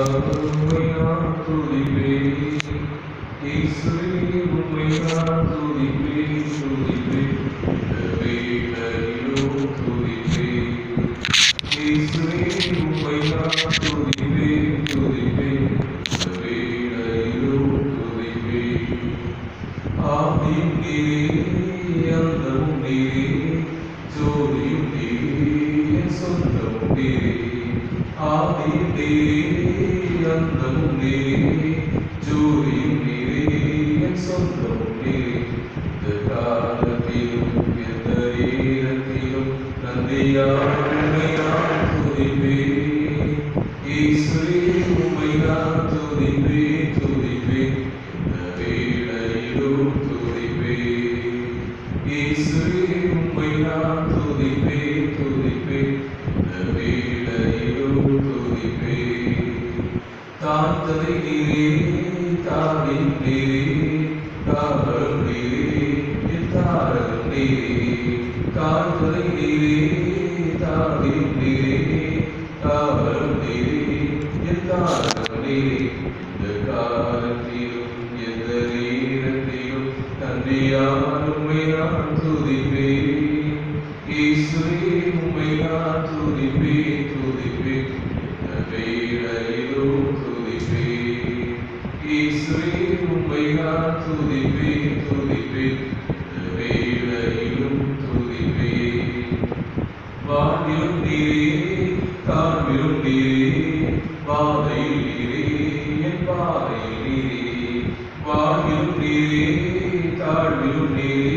உம்மை நான் துதிப்பேன். இயேசுவே, உம்மை நான் துதிப்பேன், துதிப்பேன். இந்த வேளையிலும் துதிப்பேன். இயேசுவே, உம்மை நான் துதிப்பேன், துதிப்பேன். இந்த வேளையிலும் துதிப்பேன். ஆதியும் நீரே, அந்தமும் நீரே, ஜோதியும் நீரே, என் சொந்தமும் நீரே. ஆதியும் நீரே, அந்தமும் நீரே, ஜோதியும் நீரே, என் சொந்தமும் நீரே. இந்த காலத்திலும், எந்த நேரத்திலும், நன்றியால் உம்மை நான் துதிப்பேன். இயேசுவே, உம்மை நான் துதிப்பேன், துதிப்பேன். இந்த வேளையிலும் துதிப்பேன். இயேசுவே, உம்மை நான் துதிப்பேன், துதிப்பேன். இந்த வேளையிலும் துதிப்பேன். தாழ்த்ததை நீரே, தாவின் நீரே, தாவரம் நீரே, என் தாரகம் நீரே. தாழ்த்ததை நீரே, தாவின் நீரே, தாவரம் நீரே, என் தாரகம் நீரே. இந்த காலத்திலும், எந்த நேரத்திலும், நன்றியால் உம்மை நான் துதிப்பேன். இயேசுவே, உம்மை நான் துதிப்பேன், துதிப்பேன். இந்த வேளையிலும் துதிப்பேன். இயேசுவே, உம்மை நான் துதிப்பேன், துதிப்பேன். இந்த வேளையிலும் துதிப்பேன். வாழ்விலும் நீரே, தாழ்விலும் நீரே, பாதையில் நீரே, என் பாதையில் நீரே. வாழ்விலும் நீரே, தாழ்விலும் நீரே,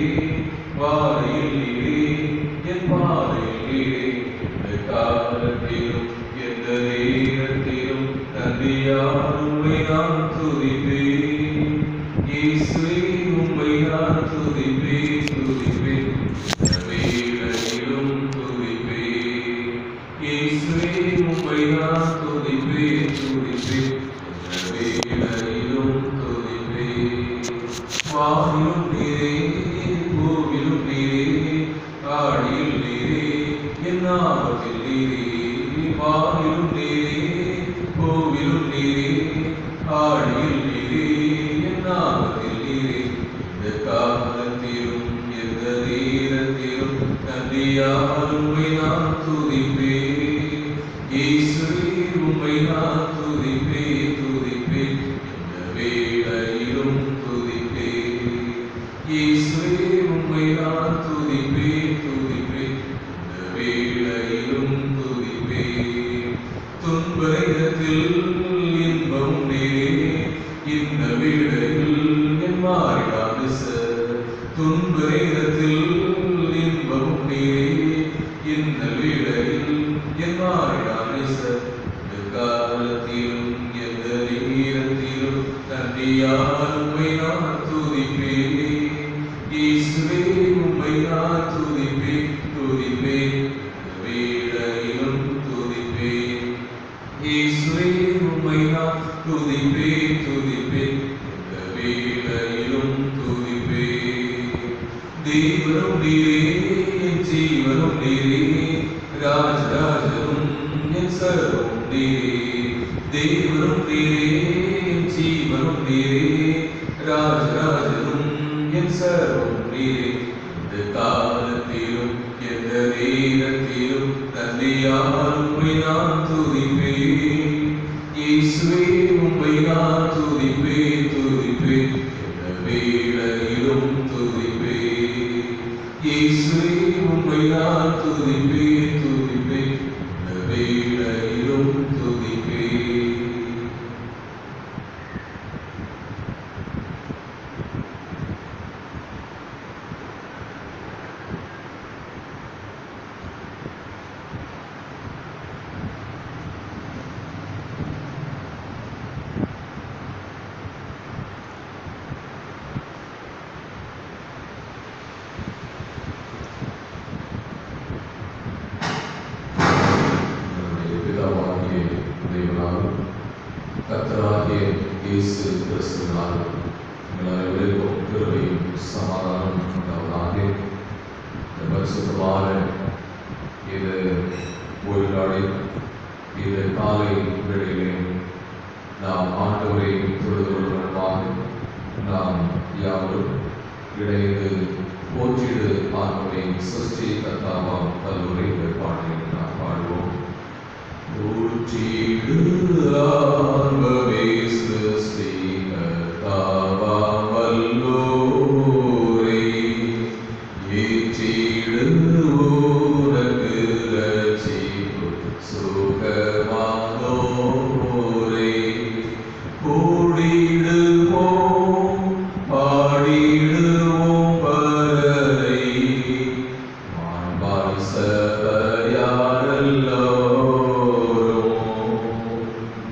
பாதையில் நீரே, என் பாதையில் நீரே. இந்த காலத்திலும், எந்த நேரத்திலும், நன்றியால் உம்மை நான் துதிப்பேன். இயேசுவே, உம்மை நான் துதிப்பேன், துதிப்பேன். இந்த வேளையிலும் துதிப்பேன். இயேசுவே, உம்மை நான் துதிப்பேன், துதிப்பேன். இந்த வேளையிலும் துதிப்பேன். வானிலும் நீரே, பூவிலும் நீரே, ஆழியில் நீரே, என் நாமத்தில் நீரே. வானிலும் நீரே, பூவிலும் நீரே, ஆழியில் நீரே, என் நாமத்தில் நீரே. இந்த காலத்திலும், எந்த நேரத்திலும், நன்றியால் உம்மை நான் துதிப்பேன். இயேசுவே, உம்மை நான் துதிப்பேன், துதிப்பேன். இந்த வேளையிலும் துதிப்பேன். இயேசுவே, உம்மை நான் துதிப்பேன், துதிப்பேன். இந்த வேளையிலும் துதிப்பேன். துன்ப நேரத்தில் இன்பம் நீரே, இந்த வேளையில் என் மாறிடாத சார். துன்ப நேரத்தில் இன்பம் நீரே, இந்த வேளையில் என் மாறிடாத சார். இந்த காலத்திலும், எந்த நேரத்திலும், நன்றியால் உம்மை நான் துதிப்பேன். இயேசுவே, உம்மை நான் துதிப்பேன், துதிப்பேன். இந்த வேளையிலும் துதிப்பேன். இயேசுவே, உம்மை நான் துதிப்பேன், துதிப்பேன். இந்த வேளையிலும் துதிப்பேன். தேவனும் நீரே, என் ஜீவனும் நீரே, ராஜராஜனும் என் சர்வம் நீரே. தேவனும் நீரே, என் ஜீவனும் நீரே, ராஜராஜனும் என் சர்வம் நீரே. இந்த காலத்திலும், எந்த நேரத்திலும், நன்றியால் உம்மை நான் துதிப்பேன். இயேசுவே, உம்மை நான் துதிப்பேன், துதிப்பேன். இந்த வேளையிலும் துதிப்பேன். இயேசுவே, உம்மை நான் துதிப்பேன், துதிப்பேன். இந்த வேளையிலும் துதிப்பேன். நம்முடைய பிதாவாகிய தேவனாலும் கர்த்தராகிய இயேசு கிறிஸ்துவினாலும் உங்கள் அனைவருக்கும் கிருபையும் சமாதானம் உண்டாவதாக இந்த பரிசுத்தமான இது ஓய்வு நாளில் இது காலை வேளையிலே நாம் ஆண்டவரை தொழுது கொள்வதற்காக நாம் யாவரும் இணைந்து போற்றிடு ஆண்டவரை சிருஷ்டி கர்த்தாவாம் கல்லூரை பாடலை நாம் பாடுவோம் போற்றிடு ஆண்டவரே சிருஷ்டி கர்த்தாவாம் வல்லோரே ஏற்றிடு உனக்கு ரட்சிப்பு சுகமானோரே கூடிடுவோம் பாடிடுவோம் பரரை மாண்பாய் சபையாரெல்லோரும்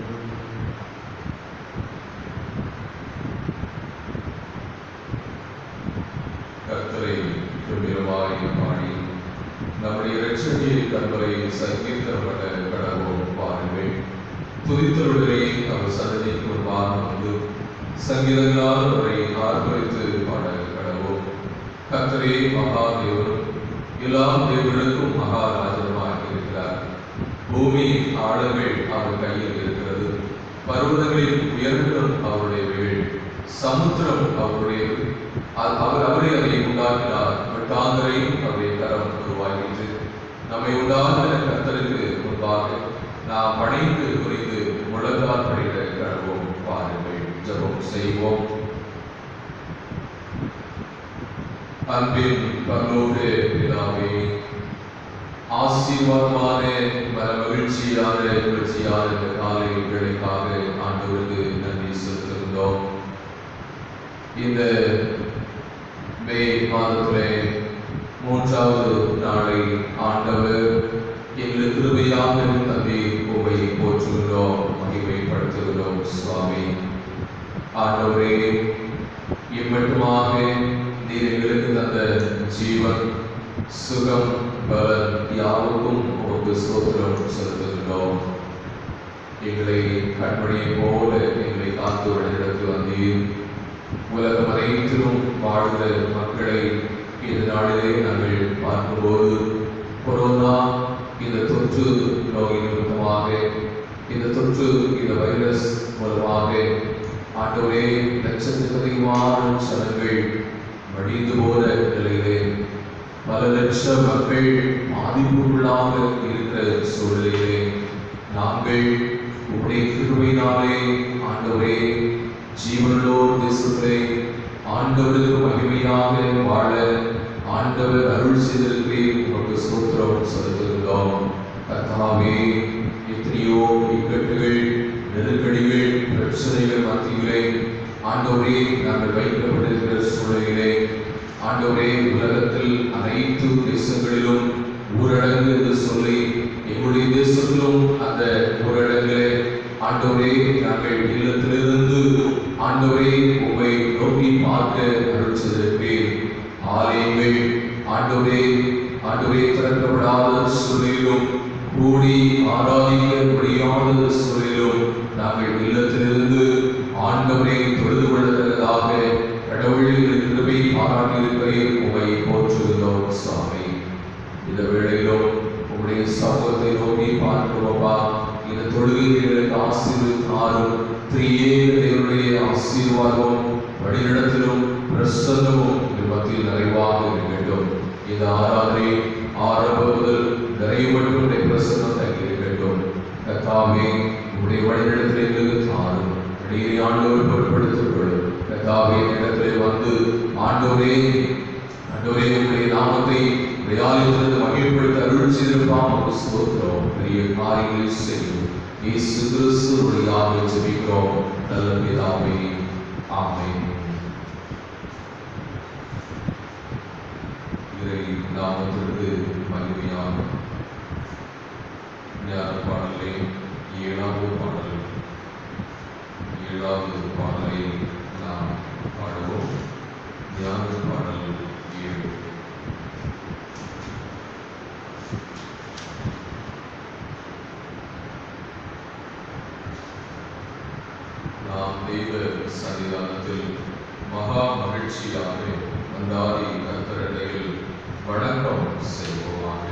கர்த்தரை கம்பீரமாய் பாடி நம்முடைய இரட்சணியை கண்பரை சங்கீர்த்தப்பட கடவோம் பாருங்கள் துதித்தருடரை அவர் சன்னதிக்கு முன்பாக வந்து சங்கீதங்களால் அவரை ஆர்ப்பரித்து பாட கடவோம் கர்த்தரே மகாதேவரும் எல்லா தேவர்களுக்கும் மகாராஜனுமாய் இருக்கிறார் பூமியின் ஆழங்கள் அவர் கையில் இருக்கிறது பர்வதங்களின் உயரங்களும் அவருடைய வீழ் சமுத்திரம் அவருடையது அ- அவர் அவரே அதை உண்டாக்கினார் வெட்டாந்தரையும் அவருடைய கரம் உருவாக்கிற்று நம்மை உண்டாகின கர்த்தருக்கு முன்பாக நாம் பணிந்து குறித்து முழங்கால் படிட கடவோம் பாருங்கள் ஜெபம் செய்வோம் அன்பின் பரலோக பிதாவே ஆசீர்வாதமான மன மகிழ்ச்சியான மகிழ்ச்சியான இந்த காலை வேலைக்காக ஆண்டவருக்கு நன்றி செலுத்துகின்றோம் இந்த மே மாதத்திலே மூன்றாவது நாளை ஆண்டவர் எங்களுக்கு கிருபையாக தந்தை உமை போற்றுகிறோம் மகிமைப்படுத்துகிறோம் சுவாமி ஆண்டவரே இம்மட்டுமாக நீர் எங்களுக்கு தந்த ஜீவன் சுகம் பலன் யாவுக்கும் உமக்கு ஸ்தோத்திரம் செலுத்துகிறோம் எங்களை கண்மணியை போல எங்களை காத்து வழிநடத்தி வந்தீர் உலகம் அனைத்திலும் வாழ்கிற மக்களை இந்த நாளிலே நாங்கள் பார்க்கும்போது கொரோனா இந்த தொற்று நோய் நிமித்தமாக இந்த தொற்று இந்த வைரஸ் மூலமாக ஆண்டவரே லட்சத்துக்கு அதிகமான சனங்கள் மடிந்து போன நிலையிலே பல லட்ச மக்கள் பாதிப்புக்குள்ளாக இருக்கிற சூழலிலே நாங்கள் உடைய கிருபையினாலே ஆண்டவரே ஜீவனோர் தேசத்திலே ஆண்டவருக்கு மகிமையாக வாழ ஆண்டவர் அருள் செய்திருக்கிறேன் உமக்கு சோத்திரம் செலுத்துகின்றோம் கர்த்தாவே எத்தனையோ இக்கட்டுகள் நெருக்கடிகள் பிரச்சனைகள் மத்தியிலே ஆண்டவரே நாங்கள் வைக்கப்பட்டிருக்கிற சூழலிலே ஆண்டவரே உலகத்தில் அனைத்து தேசங்களிலும் ஊரடங்கு என்று சொல்லி எங்களுடைய தேசத்திலும் அந்த ஊரடங்கிலே ஆண்டவரே நாங்கள் இல்லத்திலிருந்து ஆண்டவரே உம்மை நோக்கி பார்க்க அருள் செய்திருக்கிறேன் ஆலயங்கள் ஆண்டவரே ஆண்டவரே திறக்கப்படாத சூழலிலும் கூடி ஆராதிக்க முடியாத சூழலிலும் நாங்கள் இல்லத்திலிருந்து ஆண்டவரை தொழுது கொள்ளத்தக்கதாக கடவுளின் கிருபை பாராட்டி இருக்கிறேன் உமை போற்றுகிறோம் சுவாமி இந்த வேளையிலும் உங்களுடைய சமூகத்தை நோக்கி பார்க்கிறோமா இந்த தொழுகைகளுக்கு ஆசீர்வாதம் திரியேக தேவனுடைய ஆசீர்வாதமும் வழிநடத்திலும் பிரசன்னமும் இந்த மத்தியில் நிறைவாக இருக்கட்டும் இந்த ஆராதனை ஆரம்ப முதல் நிறைவட்டும் உடைய பிரசன்னம் தங்கி இருக்கட்டும் கத்தாவே உடைய வழிநடத்தில் எங்களுக்கு தாரும் அடியை ஆண்டவர் பொருட்படுத்திக் கொள்ளும் கத்தாவே இடத்திலே வந்து ஆண்டவரே ஆண்டவரே உடைய நாமத்தை வியாதித்திலிருந்து மகிழ்ப்படுத்த அருள் செய்திருப்பாம் நமக்கு ஸ்தோத்திரம் பெரிய காரியங்களை செய்யும் இயேசு கிறிஸ்து வழியாக ஜெபிக்கிறோம் நல்ல பிதாவே ஆமென் இறை நாமத்திற்கு மகிமையான ஞான பாடலே ஏழாவது பாடல் ஏழாவது பாடலை நாம் பாடுவோம் ஞான பாடல் ஏழு நாம் தெய்வ சன்னிதானத்தில் மகா மகிழ்ச்சியாக மந்தாதி கர்த்தரடையில் வணக்கம் செய்வோமாக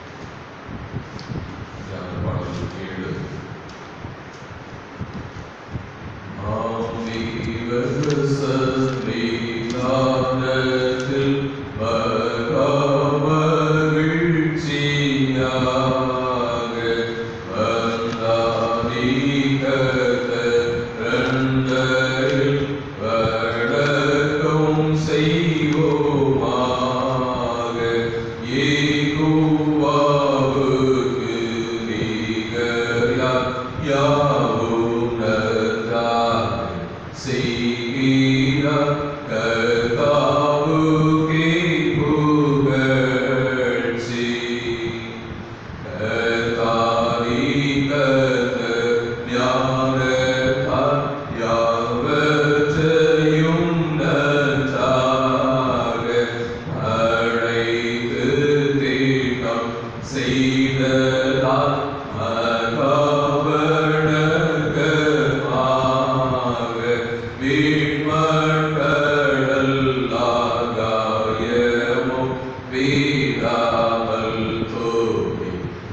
ஞான பாடல் ஏழு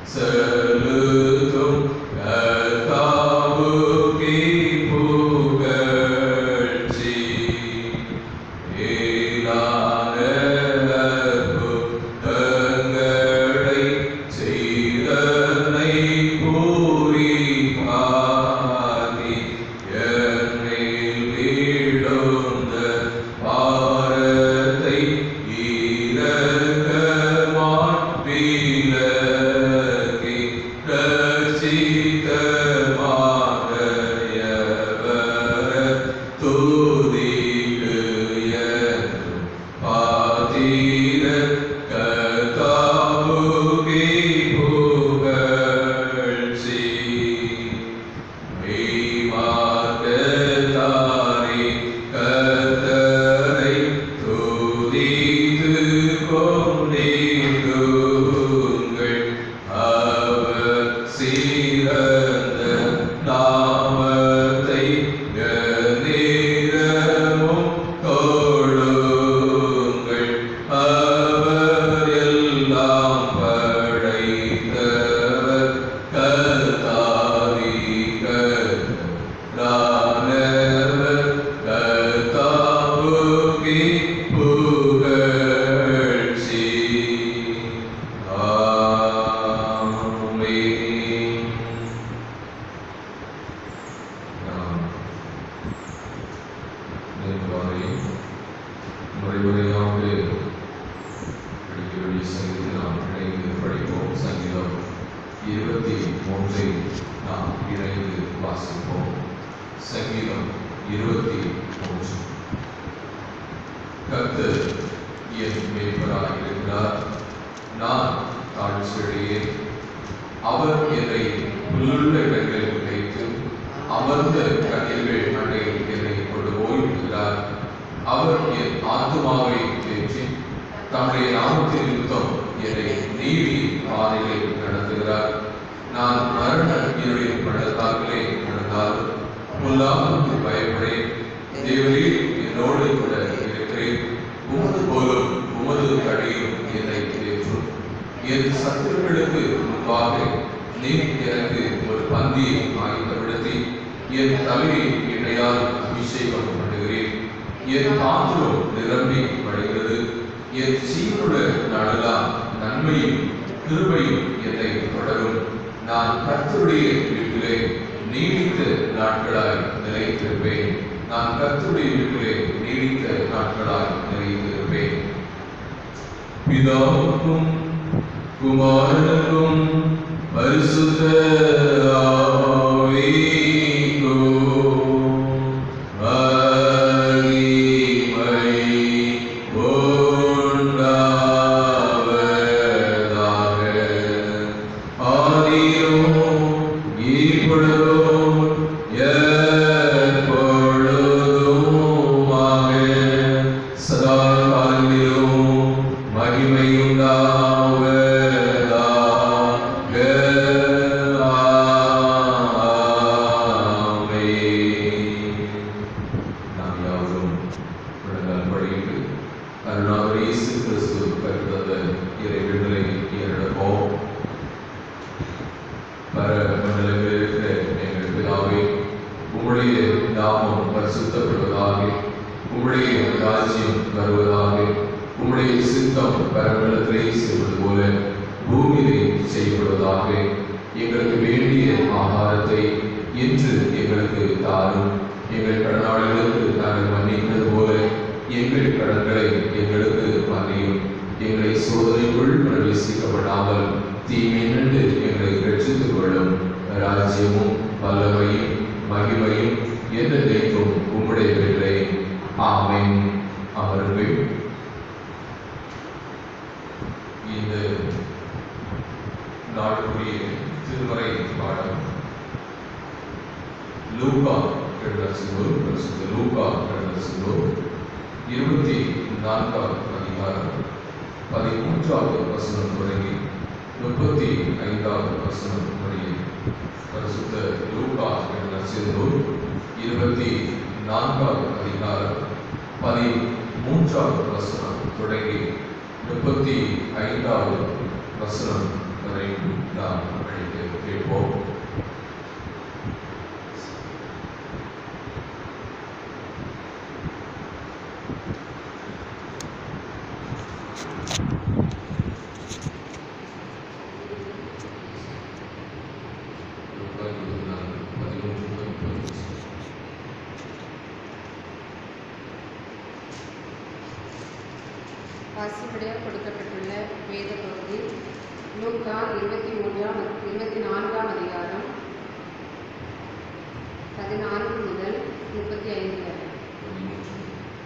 செலுத்தும் கர்த்தாவுக்கே புகழ்ச்சி ஏலான அற்புதங்களை செய்தனை பூரிப்பாதி என்மேல் வீழுந்த பாரத்தை இரக்கமாய் விலக்கி ரட்சித்த மாறையவர் துதிக்கு என்றும் பாத்திர கர்த்தாவுக்கே புகழ்ச்சி மெய்மார்க்கத்தாரே கர்த்தரை துதித்து கொண்டிருங்கள். அவர் சிறந்த நாமத்தை கணீரமும் தொழுங்கள். அவர் எல்லாம் படைத்தவர் கர்த்தாதி கர்த்தரானவர் கர்த்தாவுக்கே புகழ்ச்சி. ஆமென். நாம் நேர்வாரை முறைமுறையாக படிக்க வேண்டிய சங்கீதம் நாம் இணைந்து படிப்போம் சங்கீதம் இருபத்தி மூன்றை நாம் இணைந்து வாசிப்போம் சங்கீதம் இருபத்தி மூன்று கர்த்தர் என் மேய்ப்பராய் இருக்கிறார் நான் தாழ்ச்சியடையேன் அவர் என்னை புல்லுள்ள இடங்களில் வைத்து அமர்ந்த கண்ணில்கள் அண்டையில் என்னை கொண்டு ஓய்வுகிறார் அவர் என் ஆத்துமாவை தேற்றி தம்முடைய நாமத்தின் நிமித்தம் என்னை நீதி பாதையில் நடத்துகிறார் நான் மரண என்னுடைய பள்ளத்தாக்கிலே நடந்தாலும் முல்லாமுக்கு பயப்படேன் தேவரீர் என்னோடு கூட இருக்கிறேன் உமது போலும் உமது கடையும் என்னை தேற்றும் என் சத்துருக்களுக்கு முன்பாக நீ எனக்கு ஒரு பந்தியை ஆயத்தப்படுத்தி என் தலையை இணையால் அபிஷேகம் பண்ணுகிறேன் என் பாத்திரம் நிரம்பி வழிகிறது என் சீருட நாளெல்லாம் நன்மையும் கிருபையும் என்னை தொடரும் நான் கர்த்தருடைய வீட்டிலே நீடித்த நாட்களாய் நிலைத்திருப்பேன் நான் கர்த்தருடைய வீட்டிலே நீடித்த நாட்களாய் நிலைத்திருப்பேன் பிதாவுக்கும் குமாரனுக்கும் பரிசுத்த ஆவிக்கும் மகிமை உண்டாவதாக. ஆதியிலும் இப்பொழுதும் எப்பொழுதுமாக சதா காலங்களிலும் மகிமையுண்டாவதாக. ஆமென். நாம் யாவரும் முழங்கால் படியிட்டு அருணாவர் இயேசு கிறிஸ்து கருத்தந்த இறை விடுதலை ஏறெடுப்போம் பர மண்டலங்களில் இருக்கிற எங்கள் பிதாவே உம்முடைய நாமம் பரிசுத்தப்படுவதாக உம்முடைய ராஜ்யம் வருவதாக உம்முடைய சித்தம் பரமண்டலத்திலே செய்வது போல பூமியிலே செய்யப்படுவதாக எங்களுக்கு வேண்டிய ஆகாரத்தை இன்று எங்களுக்கு தாரும் எங்கள் கடனாளிகளுக்கு நாங்கள் மன்னிக்கிறது போல எங்கள் கடன்களை எங்களுக்கு மன்னியும் எங்களை சோதனைக்குள் பிரவேசிக்கப்படாமல் தீமை நின்று எங்களை ரட்சித்துக் கொள்ளும் ராஜ்யமும் வல்லமையும் மகிமையும் என்றென்றைக்கும் உம்முடைய பிள்ளை ஆமென் அவர்கள் இந்த நாடுக்குரிய திருமறை பாடம் லூகா எழுதல் பரிசுத்த லூகா எழுதல் இருபத்தி நான்காவது அதிகாரம் பதிமூன்றாவது வசனம் தொடங்கி முப்பத்தி ஐந்தாவது வசனம் முடிய பரிசுத்த லூகா எழுதல் இருபத்தி நான்காவது அதிகாரம் பதிமூன்றாவது வசனம் தொடங்கி முப்பத்தி ஐந்தாவது வசனம் வரை நாம் அழைத்து கேட்போம் பதிமூன்று பதிமூன்று வாசிப்படியாக கொடுக்கப்பட்டுள்ள வேத பகுதி லூக்கா இருபத்தி மூன்றாம் இருபத்தி நான்காம் அதிகாரம் பதினான்கு முதல் முப்பத்தி ஐந்து வரை பதிமூன்று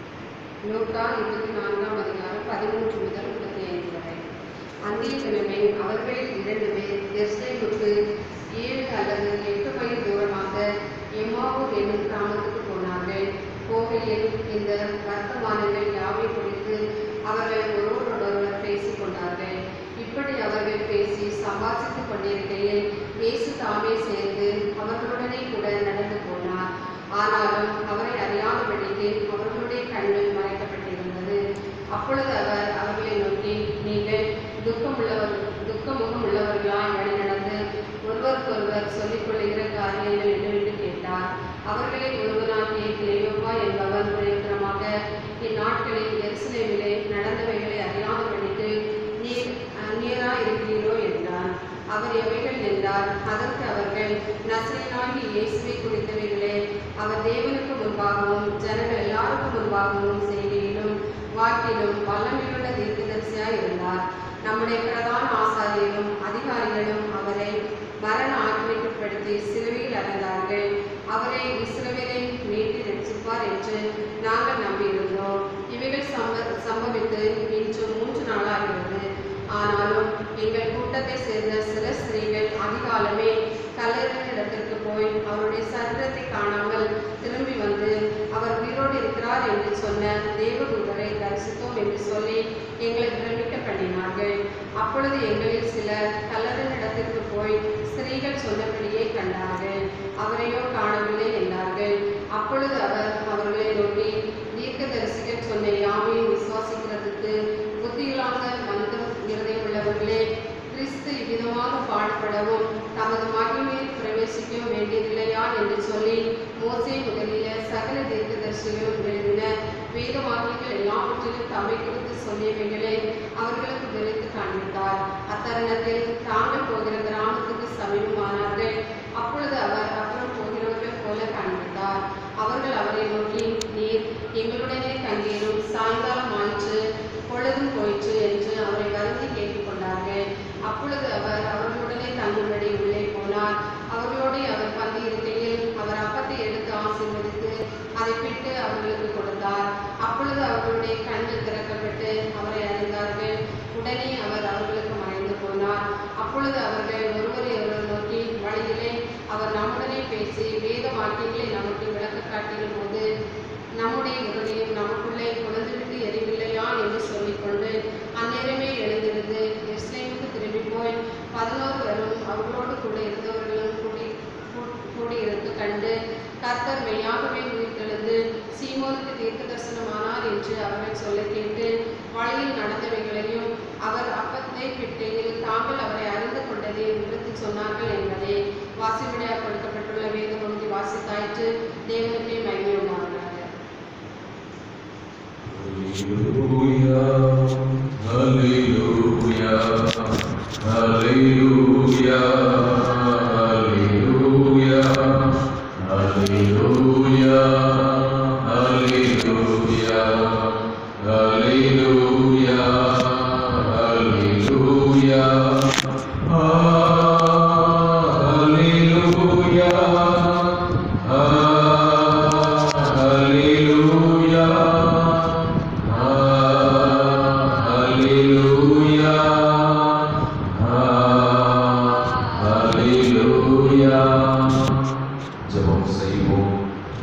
லூக்கா இருபத்தி நான்காம் அதிகாரம் பதிமூன்று முதல் முப்பத்தி ஐந்து வரை அந்திய கிழமை அவர்களில் இரண்டு பேர் எருசலேமுக்கு ஏழு அல்லது எட்டு மைல் தூரமாக எம்மாவூர் என்னும் கிராமத்துக்கு போனார்கள் போகையில் இந்த வர்த்தமானங்கள் யாவை குறித்து அவர்கள் ஒருவரோடொருவர் பேசிக் கொண்டார்கள் இப்படி அவர்கள் பேசி சம்பாஷித்துக் கொண்டிருக்கையில் இயேசு தாமே சேர்ந்து அவர்களுடனே கூட நடந்து போனார் ஆனாலும் அவரை அறியாதபடிக்கு அவர்களுடைய கண்கள் மறைக்கப்பட்டிருந்தது அப்பொழுது அவர் அவர்களை நோக்கி நீங்கள் துக்கமுள்ளவர் துக்கமுகம் உள்ளவர்களாய் வழி நடந்து ஒருவருக்கொருவர் சொல்லிக் கொள்ளுகிற காரியங்கள் என்னவென்று கேட்டார் அவர்களில் ஒருவனாகிய கிளையோபா என்பவர் பிரயோஜனமாக இந்நாட்களில் எருசலேமிலே நடந்தவைகளை அறியாதபடிக்கு நீர் அந்நியராய் இருக்கிறீரோ என்றார் அவர் எவைகள் என்றார் அதற்கு அவர்கள் நசரேனாகி இயேசுவை குறித்தவைகளே அவர் தேவனுக்கு முன்பாகவும் ஜனங்கள் எல்லாருக்கும் முன்பாகவும் செய்கையிலும் வாக்கிலும் வல்லமையுள்ள தீர்க்கதரிசியாய் இருந்தார் நம்முடைய பிரதான ஆசாரியரும் அதிகாரிகளும் அவரை மரண ஆக்கினைக்குட்படுத்தி சிலுவையில் அடைந்தார்கள் அவரை இஸ்ரவேலை மீட்டு ரட்சிப்பார் என்று நாங்கள் நம்பியிருந்தோம் இவைகள் சம்ப சம்பவித்து இன்று மூன்று நாளாகிறது ஆனாலும் எங்கள் கூட்டத்தை சேர்ந்த சில ஸ்திரீகள் அதிகாலமே கல்லறையிடத்திற்கு போய் அவருடைய சரீரத்தை காணாமல் திரும்பி வந்து அவர் உயிரோடு இருக்கிறார் என்று சொன்ன தேவதூதரை தரிசித்தோம் என்று சொல்லி எங்களை பிரமிக்க பண்ணினார்கள் அப்பொழுது எங்களில் சிலர் கல்லறையிடத்திற்கு போய் ஸ்திரீகள் சொன்னபடியே கண்டார்கள் அவரையோ காணவில்லை என்றார்கள் அப்பொழுது அவர் அவர்களை நோக்கி தீர்க்கதரிசிகள் சொன்ன யாவையும் விசுவாசிக்கிறதுக்கு புத்தியில்லாத மந்தம் இருதயம் உள்ளவர்களே கிறிஸ்து இவ்விதமாக பாடுபடவும் தமது மகிமையில் பிரவேசிக்க வேண்டியதில்லையா என்று சொல்லி மோசே முதலிய சகல தீர்க்கதரிசிகளும் எழுதின வேத வாக்கியங்கள் எல்லாவற்றிலும் தம்மை குறித்து சொல்லியவைகளை அவர்களுக்கு விரைத்து காண்பித்தார் அத்தருணத்தில் தாங்கள் போகிற கிராமத்துக்கு சமீபமானார்கள் அப்பொழுது அவர் அப்புறம் போகிறவர்கள் போல காண்பித்தார் அவர்கள் அவரை நோக்கி நீர் எங்களுடனே தங்கியிரும் சாயங்காலம் ஆயிற்று பொழுதும் போயிற்று என்று அவரை வருந்தி கேட்டுக்கொண்டார்கள் அப்பொழுது அவர் அவர்களுடனே தங்கும்படி உள்ளே போனார் அவர்களோடு அவர் பந்தி இருக்கையில் அவர் அப்பத்தை எடுத்து ஆசீர்வதித்து அதை பிட்டு அவர்களுக்கு கொடுத்தார் அப்பொழுது அவர்களுடைய கண்கள் திறக்கப்பட்டு அவரை அறிந்தார்கள் உடனே அவர் அவர்களுக்கு மறைந்து போனார் அப்பொழுது அவர்கள் ஒருவரை ஒருவர் நோக்கி வழியிலே அவர் நம்முடனே பேசி வேத வாக்கியங்களை நமக்கு விளக்க காட்டிய போது நம்முடைய இருதயம் நமக்குள்ளே குழந்தைவிட்டு எரியவில்லையா என்று சொல்லிக்கொண்டு அந்நேரமே எழுந்திருந்து எஸ்லேமுக்கு திரும்பி போய் பதினோரு வரும் அவர்களோடு கூட இருந்தவர்களும் கூடி கூ- கூடியிருந்து கண்டு கர்த்தர் மெய்யாகவே உயிர்த்தெழுந்து சீமோனுக்கு தீர்க்க தரிசனமானார் என்று அவர்கள் சொல்ல கேட்டு வழியில் நடந்தவைகளையும் அவர் அப்பத்தை பிட்டையில் தாங்கள் அவரை அறிந்து கொண்டதை விவரித்து சொன்னார்கள் என்பதே வாசிப்படியாக கொடுக்கப்பட்டுள்ள வேத பகுதி வாசித்தாயிற்று தேவனுக்கே மகிமை உண்டாவதாக Hallelujah, hallelujah, hallelujah, hallelujah, hallelujah, hallelujah, hallelujah, hallelujah, hallelujah, hallelujah. ஜெபம் செய்வோம்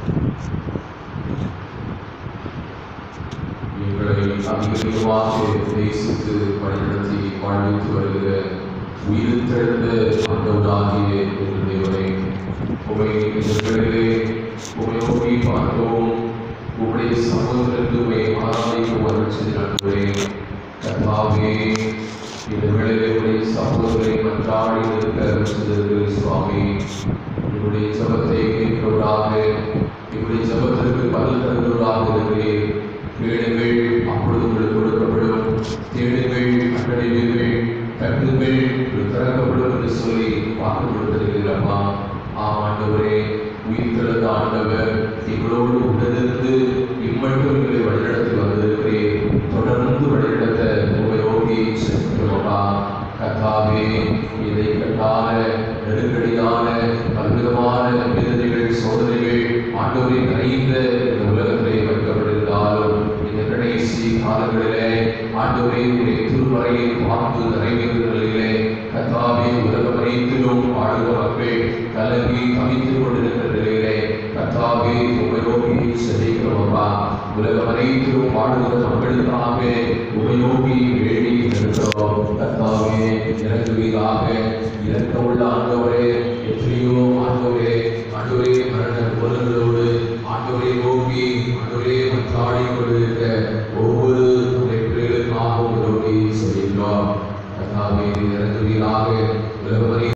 எங்களை அதிகமாக நேசித்து வழிநடத்தி வாழ்வித்து வருகிற உயிர்த்தெழுந்த ஆண்டவராகிய எங்கள் தேவனே உமை இந்த வேளையிலே உமை நோக்கி பார்க்கவும் உம்முடைய சமூகத்திற்கு உமை ஆராதிக்கும் வளர்ச்சி நடுவே கர்த்தாவே இந்த வேளையிலே சமூகங்களை மன்றாடி நிற்க வச்சிருக்கிற சுவாமி இவருடைய ஜபத்தை கேட்கிறவராக இவருடைய ஜபத்திற்கு பதில் தருகிறவராக இருக்கிறேன் கேளுங்கள் அப்பொழுது உங்களுக்கு கொடுக்கப்படும் தேடுங்கள் கண்டறிவீர்கள் தட்டுங்கள் உங்களுக்கு திறக்கப்படும் என்று சொல்லி வாக்கு கொடுத்திருக்கிறீர்களப்பா ஆம் ஆண்டவரே உயிர் திறந்த ஆண்டவர் எங்களோடு உடனிருந்து இம்மட்டும் எங்களை வழிநடத்தி வந்திருக்கிறேன் தொடர்ந்து வழிநடத்த உங்களை நோக்கி சென்றோமா கத்தாவே இதை கட்டான நெருக்கடியான பல்விதமான வேதனைகள் சோதனைகள் ஆண்டவரை நிறைந்த இந்த உலகத்திலே வைக்கப்பட்டிருந்தாலும் இந்த கடைசி காலங்களிலே ஆண்டவரை உடைய திருமறையை பார்த்து நிறைவேறும் நிலையிலே கத்தாவே உலகம் அனைத்திலும் ஆளுக மக்கள் கலங்கி தவித்துக் கொண்டிருக்கிற நிலையிலே கத்தாவே உமை நோக்கி செல்கிறோமா உலகம் அனைத்திலும் வாழுகிற மக்களுக்காக உமை நோக்கி வேண்டி இருக்கிறோம் கத்தாவே இறங்குவீராக இறக்கமுள்ள ஆண்டவரே எத்தனையோ ஆண்டவரே ஆண்டவரே மரண குரல்களோடு ஆண்டவரை நோக்கி ஆண்டவரே மன்றாடி கொண்டிருக்க ஒவ்வொரு உடைய பிள்ளைகளுக்காகவும் நோக்கி செல்கிறோம் கத்தாவே இறங்குவீராக உலகம்